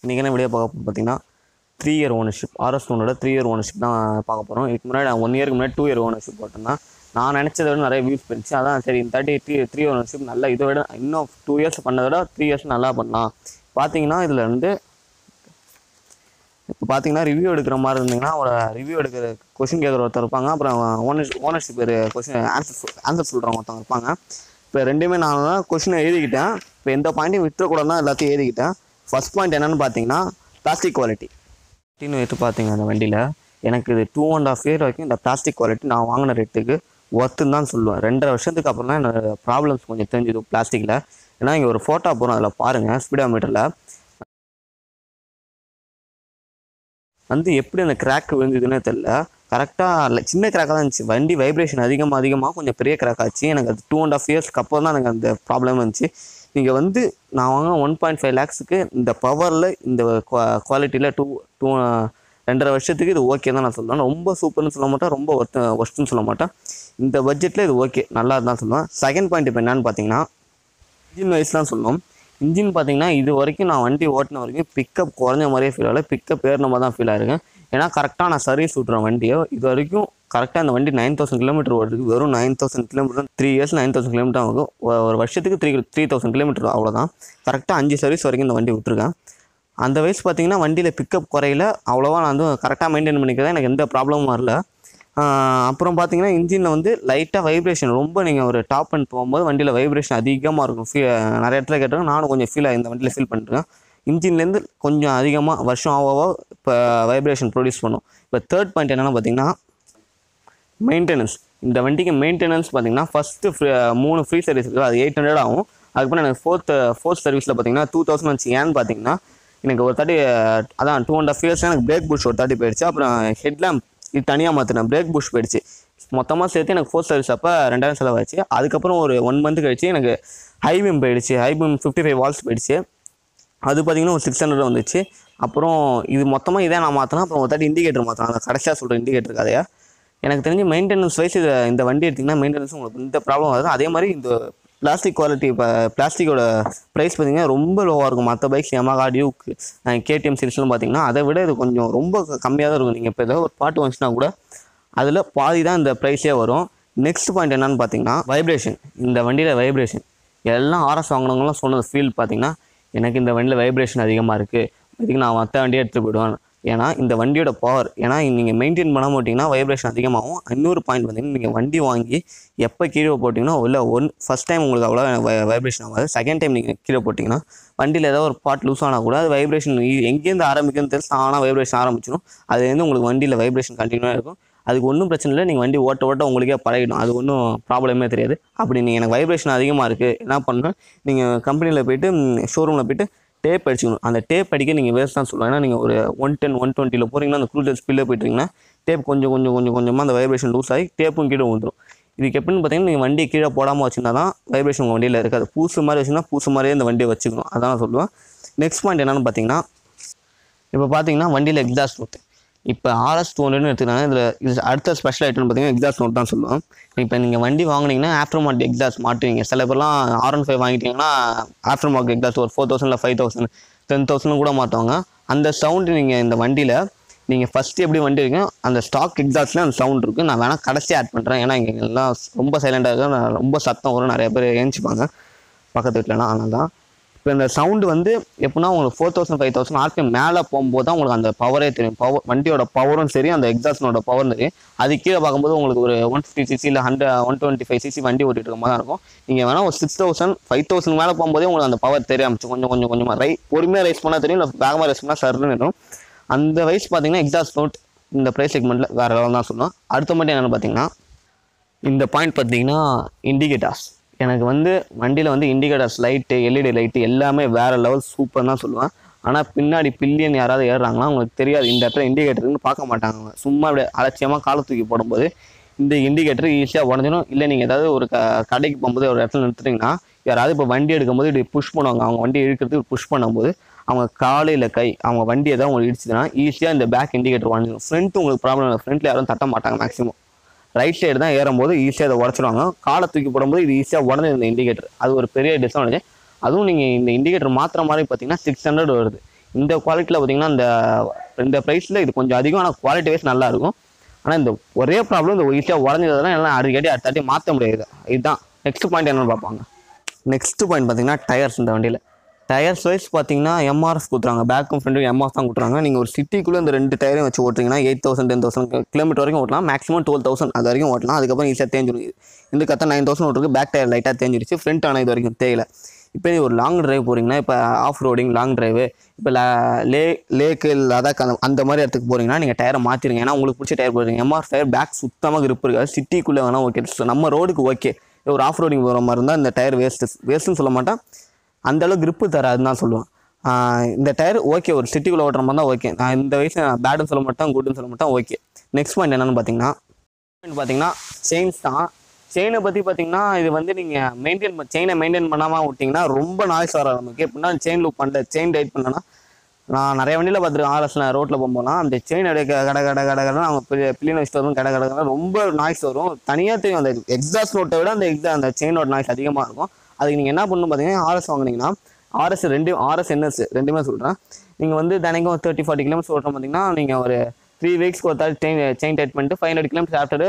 இன்றைக்கி என்ன வீடியோ பார்க்க பார்த்தீங்கன்னா த்ரீ இயர் ஓனர்ஷிப் ஆர்எஸ் ஒனோட த்ரீ இயர் ஓனர்ஷிப் தான் பார்க்க போகிறோம் இதுக்கு முன்னாடி நான் ஒன் இயருக்கு முன்னாடி டூ இயர் ஓனர்ஷிப் போட்டிருந்தேன் நான் நினச்சதை விட நிறைய வியூஸ் போயிருச்சு அதான் சரி இந்த தேர்ட்டி த்ரீ த்ரீ ஓனர்ஷிப் நல்லா இதை விட இன்னும் டூ இயர்ஸ் பண்ணதை விட த்ரீ இயர்ஸ் நல்லா பண்ணலாம் பார்த்தீங்கன்னா இதில் வந்து இப்போ பார்த்தீங்கன்னா ரிவ்யூ எடுக்கிற மாதிரி இருந்தீங்கன்னா ஒரு ரிவ்யூ எடுக்கிற கொஷின் கேட்குற ஒருத்தர் இருப்பாங்க அப்புறம் ஓனர் ஓனர்ஷிப் பேர் கொஷின் ஆன்சர் ஆன்சர் சொல்கிறவங்க ஒருத்தவங்க இருப்பாங்க இப்போ ரெண்டுமே நான் தான் கொஷினை எழுதிக்கிட்டேன் இப்போ எந்த பாயிண்ட்டையும் விட்டுறக்கூடாது தான் எல்லாத்தையும் எழுதிக்கிட்டேன் ஃபர்ஸ்ட் பாயிண்ட் என்னன்னு பார்த்தீங்கன்னா பிளாஸ்டிக் குவாலிட்டி அப்படின்னு எடுத்து பார்த்தீங்க அந்த வண்டியில் எனக்கு இது டூ அண்ட் ஆஃப் இயர் வரைக்கும் இந்த பிளாஸ்டிக் குவாலிட்டி நான் வாங்கின ரேட்டுக்கு ஒர்த்துன்னு தான் சொல்லுவேன் ரெண்டரை வருஷத்துக்கு அப்புறம் தான் என்னோட ப்ராப்ளம்ஸ் கொஞ்சம் தெரிஞ்சுது பிளாஸ்டிக்கில் ஏன்னா இங்கே ஒரு ஃபோட்டோ போகிறோம் அதில் பாருங்கள் ஸ்பீடா மீட்டரில் வந்து எப்படி அந்த கிராக் விழுந்ததுன்னே தெரில கரெக்டாக சின்ன கிராக்காக தான் இருந்துச்சு வண்டி வைப்ரேஷன் அதிகமாக அதிகமாக கொஞ்சம் பெரிய கிராக் ஆச்சு எனக்கு அது டூ அண்ட் ஆஃப் இயர்ஸ்க்கு அப்புறம் தான் எனக்கு அந்த ப்ராப்ளம் இருந்துச்சு நீங்கள் வந்து நான் வாங்க ஒன் பாயிண்ட் ஃபைவ் லேக்ஸுக்கு இந்த பவரில் இந்த குவாலிட்டியில் டூ டூ ரெண்டரை வருஷத்துக்கு இது ஓகே தான் நான் சொல்லுவேன் ரொம்ப சூப்பர்னு சொல்ல மாட்டேன் ரொம்ப ஒர்த்து ஒஸ்ட்டுன்னு சொல்ல மாட்டேன் இந்த பட்ஜெட்டில் இது ஓகே நல்லா தான் சொல்லுவேன் செகண்ட் பாயிண்ட் இப்போ என்னன்னு பார்த்தீங்கன்னா இன்ஜின் வைஸ் தான் சொல்லணும் இன்ஜின் பார்த்தீங்கன்னா இது வரைக்கும் நான் வண்டி ஓட்டின வரைக்கும் பிக்கப் குறைஞ்ச மாதிரியே ஃபீல் ஆகல பிக்கப் ஏறின மாதிரி தான் ஃபீல் ஆயிருக்கேன் ஏன்னா கரெக்டாக நான் சர்வீஸ் விட்றேன் வண்டியை இது வரைக்கும் கரெக்டாக அந்த வண்டி நைன் தௌசண்ட் கிலோமீட்டர் ஓடுறது வெறும் nine thousand kilometre three years nine thousand kilometre ஆகும் ஒ- ஒரு வருஷத்துக்கு த்ரீ த்ரீ தௌசண்ட் கிலோமீட்டர் அவ்வளோதான் கரெக்டாக அஞ்சு சர்வீஸ் வரைக்கும் இந்த வண்டி விட்டுருக்கேன் அந்த வயசு பார்த்தீங்கன்னா வண்டியில் பிக்கப் குறையில அவ்வளோவா நான் வந்து கரெக்டாக மெயின்டைன் பண்ணிக்கிறேன் எனக்கு எந்த ப்ராப்ளமும் வரல ஆஹ் அப்புறம் பார்த்தீங்கன்னா இன்ஜினில் வந்து லைட்டாக வைப்ரேஷன் ரொம்ப நீங்கள் ஒரு டாப் அண்ட் போகும்போது வண்டியில் வைப்ரேஷன் அதிகமாக இருக்கும் ஃபீ நிறைய இடத்துல கேட்டிருக்கேன் நானும் கொஞ்சம் ஃபீல் இந்த வண்டியில் ஃபீல் பண்ணிருக்கேன் இன்ஜின்லேருந்து கொஞ்சம் அதிகமாக வருஷம் ஆக ஆக இப்போ வைப்ரேஷன் ப்ரொடியூஸ் பண்ணும் இப்போ தேர்ட் பாயிண்ட் என்னென்னா பார்த்தீங்கன்னா மெயின்டெனன்ஸ் இந்த வண்டிக்கு மெயின்டெனன்ஸ் பார்த்தீங்கன்னா ஃபஸ்ட்டு மூணு ஃப்ரீ சர்வீஸ் இருக்குது அது எயிட் ஹண்ட்ரட் ஆகும் அதுக்கப்புறம் எனக்கு ஃபோர்த் ஃபோர்த் சர்வீஸில் பார்த்தீங்கன்னா டூ தௌசண்ட் வந்துச்சு ஏன்னு பார்த்தீங்கன்னா எனக்கு ஒரு தாட்டி அதான் டூ அண்ட் ஆஃப் இயர்ஸ் எனக்கு பிரேக் புஷ் ஒரு தாட்டி போயிடுச்சு அப்புறம் ஹெட்லாம்ப் இது தனியாக மாற்றினேன் பிரேக் புஷ் போயிடுச்சு மொத்தமாக சேர்த்து எனக்கு ஃபோர்த் சர்வீஸ் அப்போ ரெண்டாயிரம் செலவாச்சு அதுக்கப்புறம் ஒரு ஒன் மந்த் கழிச்சு எனக்கு ஹைபீம் போயிடுச்சு ஹைபீம் ஃபிஃப்டி ஃபைவ் வால்ஸ் போயிடுச்சு அது பார்த்தீங்கன்னா ஒரு சிக்ஸ் ஹண்ட்ரட் வந்துச்சு அப்புறம் இது மொத்தமாக இதே நான் மாற்றினேன் அப்புறம் ஒரு தாட்டி இண்டிகேட்டர் மாற்றினேன் அந்த கடைசியாக சொல்கிற இண்டிகேட்டர் கதையா எனக்கு தெரிஞ்சு மெயின்டெனன்ஸ் வைஸ் இது இந்த வண்டி எடுத்திங்கன்னா மெயின்டெனன்ஸ் உங்களுக்கு இந்த ப்ராப்ளம் வராது அதே மாதிரி இந்த பிளாஸ்டிக் குவாலிட்டி இப்போ பிளாஸ்டிக்கோட ப்ரைஸ் பார்த்தீங்கன்னா ரொம்ப லோவாக இருக்கும் மற்ற பைக்ஸ் Yamaha டியூக் கேடிஎம் சீரிஸ்லாம் பார்த்தீங்கன்னா அதை விட இது கொஞ்சம் ரொம்ப கம்மியாக தான் இருக்கும் நீங்கள் இப்போ ஏதோ ஒரு பாட்டு வந்துச்சுன்னா கூட அதில் பாதி தான் இந்த ப்ரைஸே வரும் நெக்ஸ்ட் பாயிண்ட் என்னன்னு பார்த்தீங்கன்னா வைப்ரேஷன் இந்த வண்டியில் வைப்ரேஷன் எல்லாம் ஆர்எஸ் வாங்கினவங்களாம் சொன்னது ஃபீல் பார்த்தீங்கன்னா எனக்கு இந்த வண்டியில் வைப்ரேஷன் அதிகமாக இருக்குது இதுக்கு நான் மற்ற வண்டியை எடுத்துகிட்டு போயிடுவேன் ஏன்னா இந்த வண்டியோட பவர் ஏன்னா நீங்கள் மெயின்டைன் பண்ண மாட்டிங்கன்னா வைப்ரேஷன் அதிகமாகும் இன்னொரு பாயிண்ட் பார்த்தீங்கன்னா நீங்கள் வண்டி வாங்கி எப்போ கீழே போட்டிங்கன்னா இல்லை ஒன் ஃபஸ்ட் டைம் உங்களுக்கு அவ்வளோ வைப்ரேஷன் ஆகாது செகண்ட் டைம் நீங்கள் கீழே போட்டிங்கன்னா வண்டியில் ஏதோ ஒரு பார்ட் லூஸ் ஆனால் கூட அது வைப்ரேஷன் எங்கேருந்து ஆரம்பிக்குன்னு தெரிஞ்சு ஆனால் வைப்ரேஷன் ஆரம்பிச்சிடும் அது வந்து உங்களுக்கு வண்டியில் வைப்ரேஷன் கண்டினியூவாக இருக்கும் அதுக்கு ஒன்றும் பிரச்சனை இல்லை நீங்கள் வண்டி ஓட்ட ஓட்ட உங்களுக்கே பழகிடும் அது ஒன்றும் ப்ராப்ளமே தெரியாது அப்படி நீங்கள் எனக்கு வைப்ரேஷன் அதிகமாக இருக்குது என்ன பண்ணணும் நீங்கள் கம்பெனியில் போயிட்டு ஷோரூமில் போயிட்டு டேப் அடிச்சுக்கணும் அந்த டேப் அடிக்க நீங்கள் வேஸ்ட் தான் சொல்லுவேன் ஏன்னா நீங்கள் ஒரு ஒன் டென் ஒன் டுவெண்ட்டியில் போகிறீங்கன்னா அந்த க்ரூசர் ஸ்பீடில் போயிட்டீங்கன்னா டேப் கொஞ்சம் கொஞ்சம் கொஞ்சம் கொஞ்சமாக அந்த வைப்ரேஷன் லூஸ் ஆகி டேப்பும் கீழே வந்துடும் இதுக்கு எப்படின்னு பார்த்தீங்கன்னா நீங்கள் வண்டியை கீழே போடாமல் வச்சிருந்தா தான் வைப்ரேஷன் உங்கள் வண்டியில் இருக்காது பூசு மாதிரி வச்சுருந்தா பூசு மாதிரியே இந்த வண்டியை வச்சுக்கணும் அதான் நான் சொல்லுவேன் நெக்ஸ்ட் பாயிண்ட் என்னென்னு பார்த்தீங்கன்னா இப்போ பார்த்தீங்கன்னா வண்டியில் எக்ஸாஸ்ட் நோட் இப்போ ஆர்எஸ் டூ ஹண்ட்ரட்னு எடுத்துக்கிட்டாங்க இதில் இது அடுத்த ஸ்பெஷல் ஐட்டம்னு பார்த்தீங்கன்னா எக்ஸாஸ்ட் நோட் தான் சொல்லுவோம் இப்போ நீங்கள் வண்டி வாங்குனீங்கன்னா ஆஃப்டர் மார்க் எக்ஸாஸ்ட் மாட்டுவீங்க சில பேர்லாம் ஆர் ஒன் ஃபைவ் வாங்கிட்டீங்கன்னா ஆஃப்டர் மார்க் எக்ஸாஸ்ட் ஒரு four thousand five thousand ten thousand கூட மாற்றுவாங்க அந்த சவுண்டு நீங்கள் இந்த வண்டியில் நீங்கள் ஃபஸ்ட்டு எப்படி வண்டி இருக்கீங்க அந்த ஸ்டாக் எக்ஸாஸ்ட்லேயே அந்த சவுண்ட் இருக்குது நான் வேணால் கடைசியாக ஆட் பண்ணுறேன் ஏன்னா இங்கே எல்லாம் ரொம்ப சைலண்டாக இருக்கும் நான் ரொம்ப சத்தம் வரும் நிறைய பேர் ஏஞ்சிப்பாங்க பக்கத்து வீட்டிலலாம் அதனால தான் இப்போ இந்த சவுண்டு வந்து எப்படின்னா உங்களுக்கு four thousand five thousand RPM மேலே போகும்போது தான் உங்களுக்கு அந்த பவரே தெரியும் பவர் வண்டியோட பவரும் சரி அந்த எக்ஸாஸ்டனோட பவரும் சரி அது கீழே பார்க்கும்போது உங்களுக்கு ஒரு ஒன் ஃபிஃப்டி சிசி இல்லை hundred one twenty five CC வண்டி ஓட்டிட்டு இருக்க மாதிரி தான் இருக்கும் நீங்கள் வேணால் ஒரு சிக்ஸ் தௌசண்ட் ஃபைவ் தௌசண்ட் மேலே போகும்போதே உங்களுக்கு அந்த பவர் தெரிய ஆரம்பிச்சு கொஞ்சம் கொஞ்சம் கொஞ்சமாக ரை பொறுமையாக ரைஸ் பண்ணால் தெரியும் இல்லை வேகமாக ரைஸ் பண்ணால் சருன்னு இருக்கும் அந்த வயசு பார்த்தீங்கன்னா எக்ஸாஸ்ட் நோட் இந்த ப்ரைஸ் செக்மெண்ட்டில் வேறு லெவல் தான் சொல்லுவோம் அடுத்த மட்டும் என்னென்னு பார்த்தீங்கன்னா இந்த பாயிண்ட் பார்த்தீங்கன்னா இண்டிகேட்டர்ஸ் எனக்கு வந்து வண்டியில் வந்து இண்டிகேட்டர்ஸ் லைட்டு எல்இடி லைட்டு எல்லாமே வேறு லெவல் சூப்பர் தான் சொல்லுவேன் ஆனால் பின்னாடி பில்லியன் யாராவது ஏறுறாங்கன்னா அவங்களுக்கு தெரியாது இந்த இடத்துல இண்டிகேட்டர்னு பார்க்க மாட்டாங்க அவங்க. சும்மா அப்படியே அலட்சியமாக காலை தூக்கி போடும்போது இந்த இண்டிகேட்டர் ஈஸியாக உடஞ்சிடும் இல்லை நீங்கள் ஏதாவது ஒரு க கடைக்கு போகும்போது ஒரு இடத்துல நிறுத்துறீங்கன்னா யாராவது இப்போ வண்டி எடுக்கும்போது இப்படி புஷ் பண்ணுவாங்க அவங்க வண்டி இழுக்கிறதுக்கு புஷ் பண்ணும்போது அவங்க காலையில் கை அவங்க வண்டி ஏதாவது உங்களுக்கு இடிச்சுதுன்னா ஈஸியாக இந்த பேக் இண்டிகேட்டர் உடஞ்சிடும் ஃப்ரண்ட் உங்களுக்கு ப்ராப்ளம் இல்லை ஃப்ரண்ட்டில் யாரும் தட்ட மாட்டாங்க மேக்ஸிமம் ரைட் சைடு தான் ஏறும்போது ஈஸியாக அதை உடச்சிடுவாங்க காலை தூக்கி போடும்போது இது ஈஸியாக உடனே இந்த இண்டிகேட்டர் அது ஒரு பெரிய டிஸ்அட்வான்டேஜ் அதுவும் நீங்கள் இந்த இண்டிகேட்டர் மாத்திர மாதிரி பார்த்தீங்கன்னா சிக்ஸ் ஹண்ட்ரட் வருது இந்த குவாலிட்டியில் பார்த்தீங்கன்னா இந்த இந்த ப்ரைஸில் இது கொஞ்சம் அதிகம் ஆனால் குவாலிட்டி வைஸ் நல்லா இருக்கும் ஆனால் இந்த ஒரே ப்ராப்ளம் இந்த ஈஸியாக உடஞ்சதெல்லாம் எல்லாம் அடிக்கடி அடுத்தாட்டி மாற்ற முடியாது இதுதான் நெக்ஸ்ட் பாயிண்ட் என்னன்னு பார்ப்பாங்க நெக்ஸ்ட் பாயிண்ட் பார்த்தீங்கன்னா டயர்ஸ் இந்த வண்டியில் டயர்ஸ் வைஸ் பார்த்தீங்கன்னா எம்ஆர்எஃப் கொடுத்துறாங்க பேக்கும் ஃப்ரண்ட்டும் எம்ஆர்எஃப் தான் கொடுத்துறாங்க நீங்கள் ஒரு சிட்டிக்குள்ளே இந்த ரெண்டு டயரையும் வச்சு ஓட்டுறீங்கன்னா eight thousand ten thousand kilometre வரைக்கும் ஓட்டலாம் மேக்ஸிமம் டுவெல் தௌசண்ட் அது வரைக்கும் ஓட்டலாம் அதுக்கப்புறம் ஈஸியாக தேஞ்சிடும் இந்த கத்த நைன் தௌசண்ட் ஓட்டுருக்கு பேக் டயர் லைட்டாக தேஞ்சிருச்சு ஃப்ரண்ட் ஆனால் இது வரைக்கும் தேயில இப்போ ஒரு லாங் டிரைவ் போகிறீங்கன்னா இப்போ ஆஃப் ரோடிங் லாங் டிரைவு இப்போ லே லேக்கு லதாக் அந்த அந்த மாதிரி இடத்துக்கு போகிறீங்கன்னா நீங்கள் டயரை மாற்றிருங்க ஏன்னா உங்களுக்கு பிடிச்ச டயர் போடுறீங்க எம்ஆர் டயர் பேக் சுத்தமாக grip இருக்காது சிட்டிக்குள்ளே வேணால் ஓகே நம்ம ரோடுக்கு ஓகே ஒரு ஆஃப் ரோடிங் போகிற மாதிரி இருந்தால் இந்த டயர் வேஸ்ட்டு வேஸ்ட்டுன்னு சொல்ல மாட்டேன் அந்த அளவு grip தராதுன்னு தான் சொல்லுவேன் ஆஹ் இந்த டயர் ஓகே ஒரு சிட்டிக்குள்ளே ஓட்டுற மாதிரி தான் ஓகே நான் இந்த வயசு நான் பேடுன்னு சொல்ல மாட்டேன் குட்னு சொல்ல மாட்டேன் ஓகே நெக்ஸ்ட் பாயிண்ட் என்னன்னு பார்த்தீங்கன்னா பார்த்தீங்கன்னா செயின்ஸ் தான் செயினை பற்றி பார்த்தீங்கன்னா இது வந்து நீங்கள் மெயின்டைன் செயினை மெயின்டைன் பண்ணாமல் விட்டிங்கன்னா ரொம்ப நாய்ஸ் வர நமக்கு எப்படின்னா செயின் லூப் பண்ணல செயின் டைட் பண்ணனா நான் நிறைய வண்டியில் பார்த்துருக்கேன் ஆர்எஸ்ல ரோட்டில் போகும்போது அந்த செயின் அப்படியே க- கட கட கட கட அவங்க பிள்ளைன வச்சுட்டு வரும் கட கட கட ரொம்ப நாய்ஸ் வரும் தனியாக தெரியும் அந்த எக்ஸாஸ்ட் நோட்டை விட அந்த எக்ஸா அந்த செயினோட நாய்ஸ் அதிகமாக இருக்கும் அதுக்கு நீங்கள் என்ன பண்ணணும் பார்த்தீங்கன்னா ஆர்எஸ் வாங்குனீங்கன்னா ஆர்எஸ் ரெண்டு ஆர்எஸ் என்எஸ் ரெண்டுமே சொல்கிறேன் நீங்கள் வந்து தினைக்கும் தேர்ட்டி ஃபார்ட்டி கிலோமீட்டர்ஸ் ஓட்டுற பார்த்தீங்கன்னா நீங்கள் ஒரு த்ரீ வீக்ஸ்க்கு ஒரு தாட்டி செயின் செயின் டைட் பண்ணிட்டு five hundred kilometre after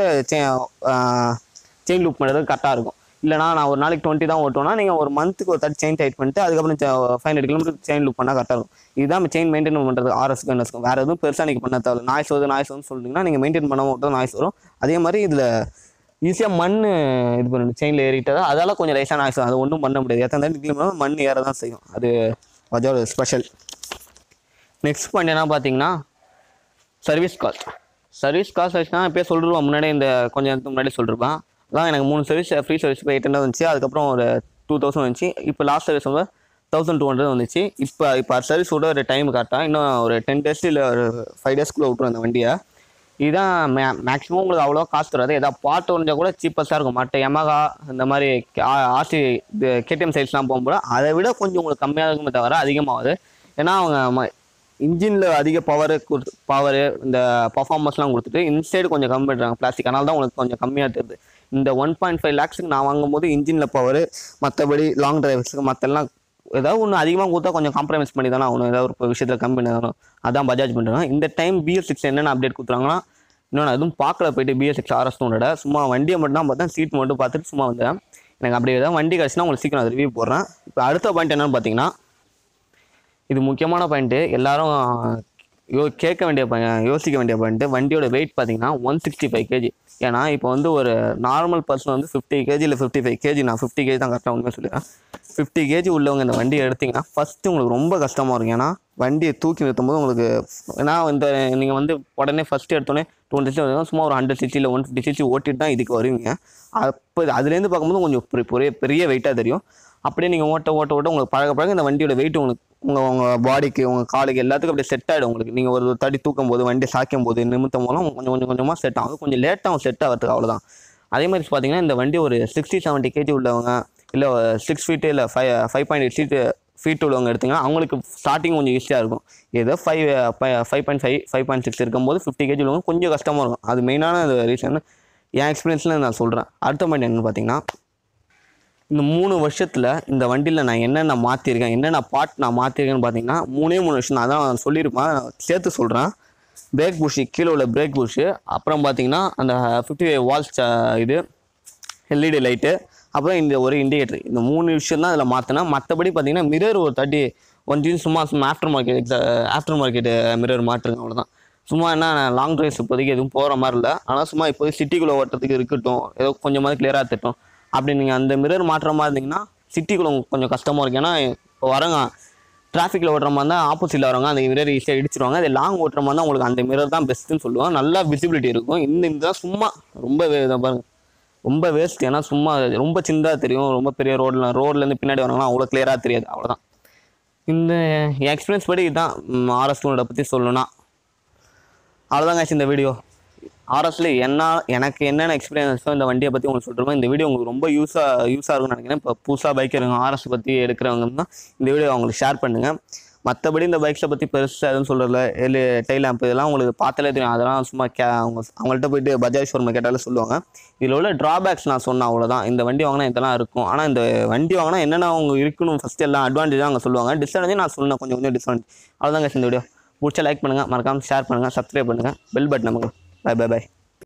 chain lube பண்ணுறது கரெக்டாக இருக்கும் இல்லைனா நான் ஒரு நாளைக்கு டுவெண்ட்டி தான் ஓட்டுவேன்னா நீங்கள் ஒரு மந்த்துக்கு ஒரு தாட்டி செயின் டைட் பண்ணிட்டு அதுக்கப்புறம் five hundred kilometre chain lube பண்ணால் கரெக்டாக இருக்கும் இதுதான் செயின் மெயின்டைன் பண்ணுறது ஆர்எஸ்க்கு என்எஸ்க்கும் வேறு எதுவும் பெருசாக நீங்கள் பண்ண தேவை நாய்ஸ் வருது நாய்ஸ் வருதுன்னு சொல்லிட்டீங்கன்னா நீங்கள் மெயின்டைன் பண்ணாமல் விட்டா நாய்ஸ் வரும் அதே மாதிரி இதில் ஈஸியாக மண் இது பண்ணணும் செயினில் ஏறிட்டதா அதால கொஞ்சம் லைஸாக நாய்ஸ் வரும் அது ஒன்றும் பண்ண முடியாது எத்தனை தாண்டி கிலோமீட்டர் மண் ஏற தான் செய்யும் அது அதோட ஸ்பெஷல் நெக்ஸ்ட் பாயிண்ட் என்ன பார்த்தீங்கன்னா சர்வீஸ் காஸ்ட் சர்வீஸ் காஸ்ட் வச்சுனா இப்போ சொல்லிருவான் முன்னாடி இந்த கொஞ்சம் நேரத்துக்கு முன்னாடி சொல்லிருப்பான் அதான் எனக்கு மூணு சர்வீஸ் ஃப்ரீ சர்வீஸ் இப்போ எயிட் ஹண்ட்ரட் வந்துச்சு அதுக்கப்புறம் ஒரு டூ தௌசண்ட் வந்துச்சு இப்போ லாஸ்ட் சர்வீஸ் வந்து தௌசண்ட் டூ ஹண்ட்ரட் வந்துச்சு இப்போ இப்போ சர்வீஸ் விட ஒரு டைம் கரெக்டாக இன்னும் ஒரு டென் டேஸ் இல்லை ஒரு ஃபைவ் டேஸ்க்குள்ளே விட்ருவோம் அந்த வண்டியை இதுதான் மே மேக்ஸிமம் உங்களுக்கு அவ்வளோ காசு வராது ஏதாவது பாட்டு ஒழிஞ்சா கூட சீப்பஸ்ட்டாக இருக்கும் மற்ற எமகா இந்த மாதிரி ஆர்சி இது கேடிஎம் சைட்ஸ்லாம் போகும்போது அதை விட கொஞ்சம் உங்களுக்கு கம்மியாக இருக்குமே தவிர அதிகமாகுது ஏன்னா அவங்க இன்ஜினில் அதிக பவர் கொடுத்து பவர் இந்த பர்ஃபார்மன்ஸ்லாம் கொடுத்துட்டு இன்சைடு கொஞ்சம் கம்மி பண்ணுறாங்க பிளாஸ்டிக் அதனால தான் உங்களுக்கு கொஞ்சம் கம்மியாக தெரியுது இந்த ஒன் பாயிண்ட் ஃபைவ் லேக்ஸுக்கு நான் வாங்கும்போது இன்ஜினில் பவர் மற்றபடி லாங் டிரைவர்ஸுக்கு மற்றெல்லாம் ஏதாவது ஒன்று அதிகமாக கொடுத்தா கொஞ்சம் காம்ப்ரமைஸ் பண்ணி தானே ஆகணும் ஏதாவது ஒரு விஷயத்தில் கம்மி பண்ணி தானே அதான் பஜாஜ் பண்ணுறாங்க இந்த டைம் பிஎஸ் சிக்ஸ் என்னென்ன அப்டேட் கொடுத்துறாங்கன்னா இன்னும் நான் எதுவும் பார்க்கல போயிட்டு பிஎஸ் சிக்ஸ் ஆர்எஸ் டூனோட சும்மா வண்டியை மட்டும் தான் பார்த்தேன் சீட் மட்டும் பார்த்துட்டு சும்மா வந்தேன் எனக்கு அப்படி ஏதாவது வண்டி கிடச்சுன்னா உங்களுக்கு சீக்கிரம் அது ரிவ்யூ போடுறேன் இப்போ அடுத்த பாயிண்ட் என்னன்னு பார்த்தீங்கன்னா இது முக்கியமான பாயிண்ட்டு எல்லாரும் யோ கேட்க வேண்டிய பாயிண்ட் யோசிக்க வேண்டிய பாயிண்ட்டு வண்டியோட வெயிட் பார்த்தீங்கன்னா ஒன் சிக்ஸ்டி ஃபைவ் கேஜி ஏன்னா இப்போ வந்து ஒரு நார்மல் பர்சன் வந்து ஃபிஃப்டி கேஜி இல்லை ஃபிஃப்டி ஃபைவ் கேஜி நான் ஃபிஃப்டி கேஜி தான் கரெக்டாக உண்மையாக சொல்லிடுறேன் ஃபிஃப்டி கேஜி உள்ளவங்க இந்த வண்டியை எடுத்தீங்கன்னா ஃபஸ்ட்டு உங்களுக்கு ரொம்ப கஷ்டமாக இருக்கும் ஏன்னா வண்டியை தூக்கி நிறுத்தும் போது உங்களுக்கு ஏன்னா இந்த நீங்கள் வந்து உடனே ஃபஸ்ட்டு எடுத்தோடனே டுவெண்ட்டி சிக்ஸ் சும்மா ஒரு ஹண்ட்ரட் சிக்ஸ்டி இல்லை ஒன் ஃபிஃப்டி சிக்ஸ்டி ஓட்டிட்டு தான் இதுக்கு வருவீங்க அப்போ அதுலேருந்து பார்க்கும்போது கொஞ்சம் பெரிய- பெரிய பெரிய வெயிட்டாக தெரியும் அப்படியே நீங்கள் ஓட்ட ஓட்ட ஓட்ட உங்களுக்கு பழக பழக இந்த வண்டியோட வெயிட் உங்களுக்கு உங்கள் உங்கள் பாடிக்கு உங்கள் காலுக்கு எல்லாத்துக்கும் அப்படியே செட் ஆகிடும் உங்களுக்கு நீங்கள் ஒரு தடி தூக்கும் போது வண்டியை சாய்க்கும் போது நிமித்தம் மூலம் கொஞ்சம் கொஞ்சம் கொஞ்சமாக செட் ஆகும் கொஞ்சம் லேட்டாகும் செட் ஆகிறதுக்கு அவ்வளோதான் அதே மாதிரி பார்த்தீங்கன்னா இந்த வண்டி ஒரு சிக்ஸ்டி செவன்ட்டி கேஜி உள்ளவங்க இல்லை சிக்ஸ் ஃபீட்டு இல்லை five five point eight seat feet உள்ளவங்க எடுத்தீங்கன்னா அவங்களுக்கு ஸ்டார்டிங் கொஞ்சம் ஈஸியாக இருக்கும் ஏதோ five five point five five point six இருக்கும்போது ஃபிஃப்டி கேஜி உள்ளவங்க கொஞ்சம் கஷ்டமாக இருக்கும் அது மெயினான ரீசன் என் எக்ஸ்பீரியன்ஸில் நான் சொல்கிறேன் அடுத்த பாயிண்ட் என்னன்னு பார்த்தீங்கன்னா இந்த மூணு வருஷத்தில் இந்த வண்டியில் நான் என்னென்ன மாற்றிருக்கேன் என்னென்ன பார்ட் நான் மாற்றிருக்கேன்னு பார்த்தீங்கன்னா மூணே மூணு வருஷம் நான் அதான் சொல்லியிருப்பேன் சேர்த்து சொல்கிறேன் பிரேக் புஷு கீழே உள்ள பிரேக் புஷு அப்புறம் பார்த்தீங்கன்னா அந்த ஃபிஃப்டி ஃபைவ் வால்ஸ் இது எல்இடி லைட்டு அப்புறம் இந்த ஒரு இண்டிகேட்டர் இந்த மூணு விஷயம் தான் இதில் மாற்றினேன் மற்றபடி பார்த்தீங்கன்னா மிரர் ஒரு தேர்ட்டி ஒன் ஜீன் சும்மா சும்மா ஆஃப்டர் மார்க்கெட் எக்ஸா ஆஃப்டர் மார்க்கெட்டு மிரர் மாட்டுருங்க அவ்வளோதான் சும்மா என்ன லாங் ட்ரைவ்ஸ் இப்போதைக்கு எதுவும் போகிற மாதிரி இல்லை ஆனால் சும்மா இப்போதைக்கு சிட்டிக்குள்ளே ஓட்டுறதுக்கு இருக்கட்டும் ஏதோ கொஞ்சமாவது கிளியராக தட்டும் அப்படி நீங்கள் அந்த மிரர் மாட்டுற மாதிரி இருந்தீங்கன்னா சிட்டிக்குள்ளே உங்களுக்கு கொஞ்சம் கஷ்டமாக இருக்கு ஏன்னா இப்போ வரங்க டிராஃபிக்கில் ஓட்டுற மாதிரி தான் ஆப்போசிட்டில் வரவங்க அந்த மிரர் ஈஸியாக இடிச்சிருவாங்க அது லாங் ஓட்டுற மாதிரி தான் உங்களுக்கு அந்த மிரர் தான் பெஸ்ட்டுன்னு சொல்லுவாங்க நல்லா விசிபிலிட்டி இருக்கும் இந்த இந்த தான் சும்மா ரொம்ப வே- இதை பாருங்க ரொம்ப வேஸ்ட் ஏன்னா சும்மா ரொம்ப சின்னதாக தெரியும் ரொம்ப பெரிய ரோடில் ரோட்லேருந்து பின்னாடி வரவங்களாம் அவ்வளோ கிளியராக தெரியாது அவ்வளோதான் இந்த எக்ஸ்பீரியன்ஸ் படி இதுதான் ஆர்எஸ் டூனோட பற்றி சொல்லணும்னா அவ்வளோதான் guys இந்த வீடியோ ஆர்எஸ்ல என்ன எனக்கு என்னென்ன எக்ஸ்பீரியன்ஸோ இந்த வண்டியை பற்றி உங்களுக்கு சொல்கிறோமோ இந்த வீடியோ உங்களுக்கு ரொம்ப யூஸாக யூஸாக இருக்கும்னு நினைக்கிறேன் இப்போ புதுசாக பைக் இருங்க ஆர்எஸ் பற்றி எடுக்கிறவங்க தான் இந்த வீடியோ அவங்களுக்கு ஷேர் பண்ணுங்கள் மற்றபடி இந்த பைக்ஸை பற்றி பெருசாக எதுவும் சொல்கிறல எல் டெய்ல் லேம்ப் இதெல்லாம் உங்களுக்கு பார்த்தாலே தெரியும் அதெல்லாம் சும்மா கே அவங்க அவங்கள்ட்ட போயிட்டு பஜாஜ் ஷோரூம் கேட்டாலே சொல்லுவாங்க இதில் உள்ள ட்ராபேக்ஸ் நான் சொன்னேன் அவ்வளோதான் இந்த வண்டி வாங்கினா இதெல்லாம் இருக்கும் ஆனால் இந்த வண்டி வாங்கினா என்னென்ன அவங்க இருக்கணும் ஃபஸ்ட்டு எல்லாம் அட்வான்டேஜ் அவங்க சொல்லுவாங்க டிஸ்அட்வான்டேஜ் நான் சொன்னேன் கொஞ்சம் கொஞ்சம் டிஸ்அட்வான்டேஜ் அவ்வளோதாங்க இந்த வீடியோ பிடிச்சா லைக் பண்ணுங்கள் மறக்காமல் ஷேர் பண்ணுங்கள் சப்ஸ்கிரைப் பண்ணுங்கள் பெல் பட்டன் நமக்கு பை பை பை